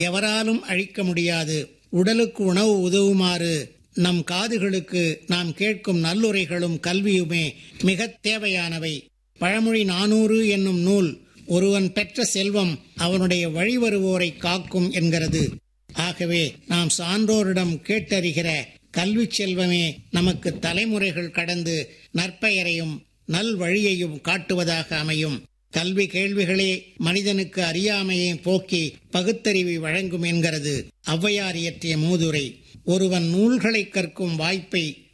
எவராலும் அழிக்க முடியாது உடலுக்கு உணவு உதவுமாறு நம் காதுகளுக்கு நாம் கேட்கும் நல்லுரைகளும் கல்வியுமே மிகத் தேவையானவை பழமொழி நானூறு என்னும் நூல் ஒருவன் பெற்ற செல்வம் அவனுடைய வழிவருவோரை காக்கும் என்கிறது ஆகவே நாம் சான்றோரிடம் கேட்டறிகிற கல்வி செல்வமே நமக்கு தலைமுறைகள் கடந்து நற்பெயரையும் நல் வழியையும் காட்டுவதாக அமையும் கல்வி கேள்விகளே மனிதனுக்கு அறியாமையை போக்கி பகுத்தறிவை வழங்கும் என்கிறது ஔவையார் இயற்றிய மூதுரை ஒருவன் நூல்களை கற்கும் வாய்ப்பை